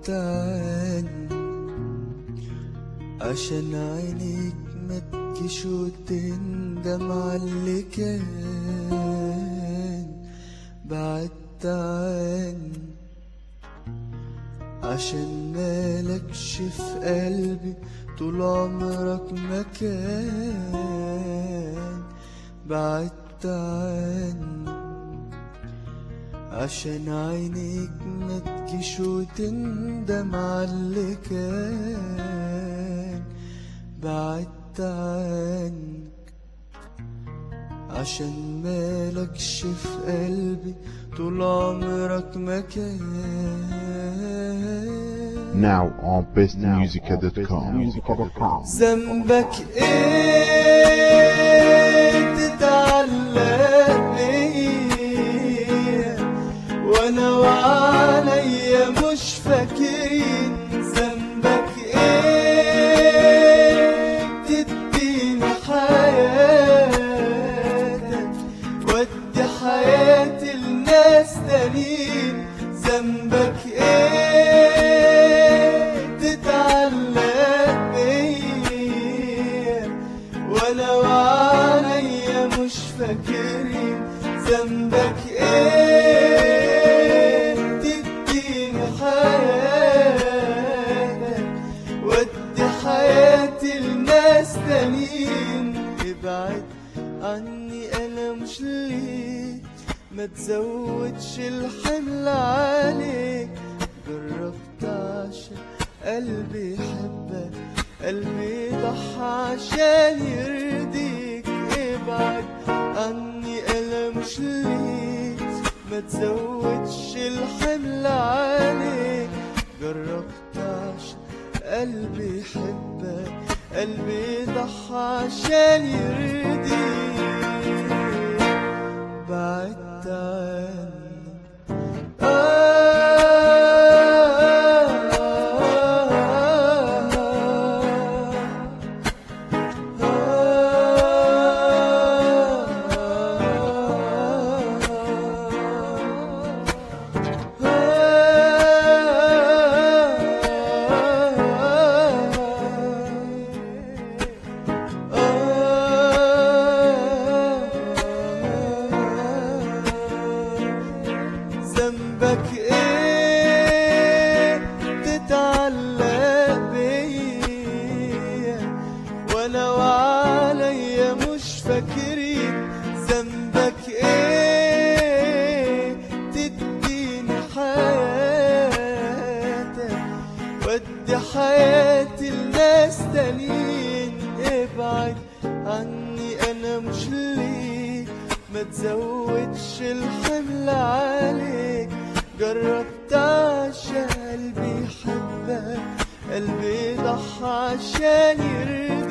عني عشان عينيك ما تجيش وتندم على اللي كان بعدت عني عشان مالكش في قلبي طول عمرك مكان بعدت عني عشان عينيك ما تجيش وتندم على اللي كان بعدت عنك عشان مالكش في قلبي طول عمرك مكان Now on bestmusica.com. ذنبك ايه تتعلق بيا وانا وعليا مش فاكرين ذنبك ايه تديني حياتك ودي حياتي لناس تانيين ذنبك ايه تتعلق بيا وانا وعليا مش فاكرين ذنبك ايه تديني حياتك ودي حياتي لناس تانيين ابعد عني انا مش ليك ما تزودش الحمل عليك جربت عشان قلبي يحبك قلبي ضحى عشان يرضيك ابعد عني انا مش ليك ما تزودش الحمل عليك جربت عشان قلبي يحبك قلبي ضحى عشان يرضيك بعدت عني ذنبك ايه تتعلق بيا وانا وعليا مش فاكرين ذنبك ايه تديني حياتك ودي حياتي لناس تانيين ابعد عني انا مش ليك ما تزودش الحمل عليك جربت عشان قلبي يحبك قلبي ضحى عشان يرضيك